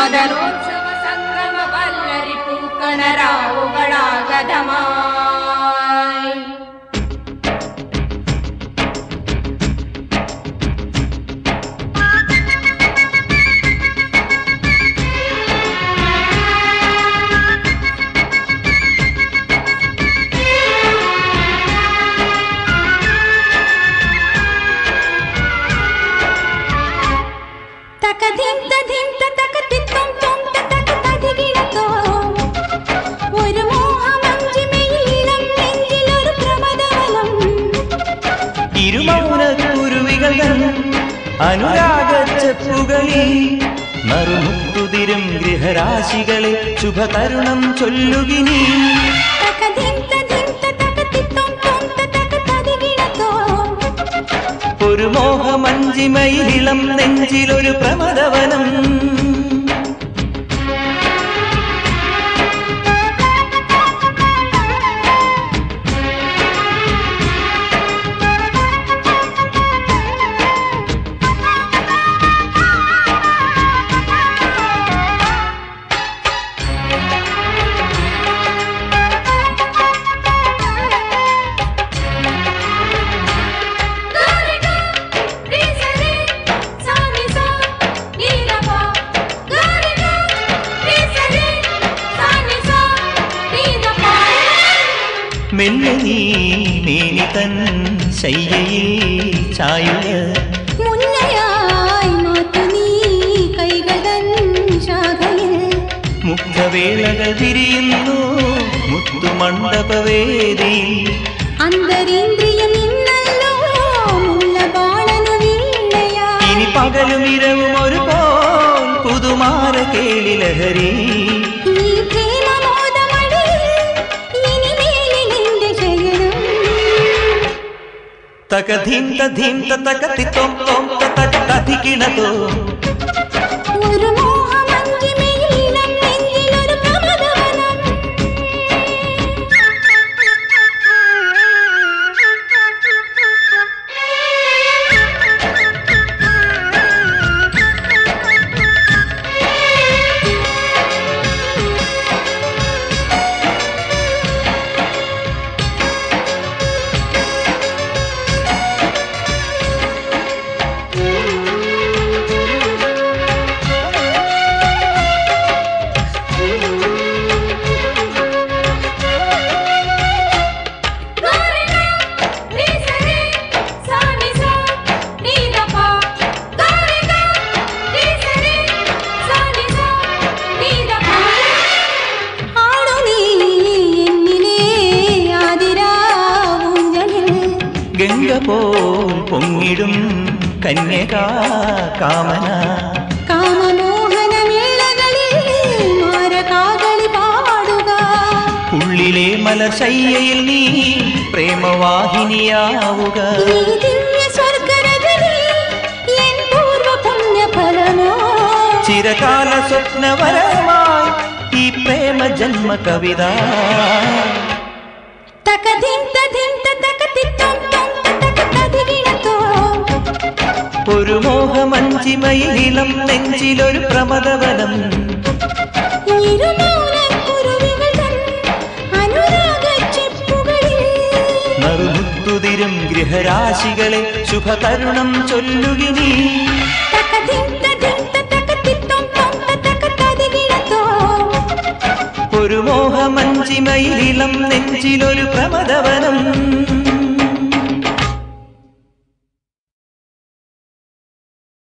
മദനോത്സവ സംഗമ വല്ലരി പൂക്കണരാവുകളാഗതമായി തക ധിം ത ധിം ത തക തിത്തും തും ത തക തതികിടത്തോ. ഒരു മോഹമഞ്ചിമയിലിളം നെഞ്ചിലൊരു പ്രമദവനം. ഇരുമൗന കുരുവികൾ അനുരാഗ ചെപ്പുകളിൽ നറുമുത്തുതിരും ഗൃഹരാശികളെ ശുഭതരുണം ചൊല്ലുകിനി തക ധിം ത ധിം ത തക തിത്തും തും ത തക തതികിടത്തോ. ഒരു മോഹമഞ്ചിമയിലിളം നെഞ്ചിലൊരു പ്രമദവനം ഗാരിഗ, രിസരി, സാനിസ, നീലപ. ഗാരിഗ, രിസരി, സാനിസ, നീലപ. മെല്ലെ നീ മേനി തൻ ശയ്യയിൽ ചായുക മുല്ലയായി മാറ്റു നീ കൈകളൻ ശാഖയിൽ മുക്തവേളകൾ തിരിയുന്നു മുത്തുമണ്ഡപവേദിയിൽ അന്തരീന്ദ്രിയം ഇന്നല്ലോ മുല്ലബാണനു വീണയാ ഇനി പകലും ഇരവും ഒരു പോൽ പുതുമാര കേളി ലഹരി ഈ പ്രേമമോദമടിയിൽ ഇനിമേലിന്റെ ശയനം തക ധീന്ത ധീന്ത തക തിത്തോം തോം തക തധികിണതോ ഒരു മോഹമഞ്ചിമയിലിളം നെഞ്ചിലൊരു പ്രമദവനം ഗാരിഗ, രിസരി, സാനിസ, നീലപ. ഗാരിഗ, രിസരി, സാനിസ, നീലപ. ആടു നീ എന്നിലെ ആതിരാവൂഞ്ചലിൽ ഗംഗ പോൽ പൊങ്ങിടും കന്യകാ കാമന കാമമോഹനമേളകളിൽ മാരകാകളി പാടുക ഉള്ളിലെ മലശയ്യയിൽ നീ പ്രേമവാഹിനിയാവുക ഈ ദിവ്യ സ്വർഗരജനി എൻ പൂർവ പുണ്യഫലമോ ചിരകാല സ്വപ്നവരമായി ഈ പ്രേമ ജന്മ കവിത തക ധിം ത ധിം ത തക തിത്തും തും ത തക തതികിടത്തോ. ഒരു മോഹമഞ്ചിമയിലിളം നെഞ്ചിലൊരു പ്രമദവനം ഇരുമൗനക്കുരുവികൾ തൻ അനുരാഗച്ചെപ്പുകളിൽ നറുമുത്തുതിരും ഗൃഹരാശികളെ ശുഭതരുണം ചൊല്ലുകിനി തക ധിം ത ധിം ത തക തിത്തും തും ത തക തതികിടത്തോ. ഒരു മോഹമഞ്ചിമയിലിളം നെഞ്ചിലൊരു പ്രമദവനം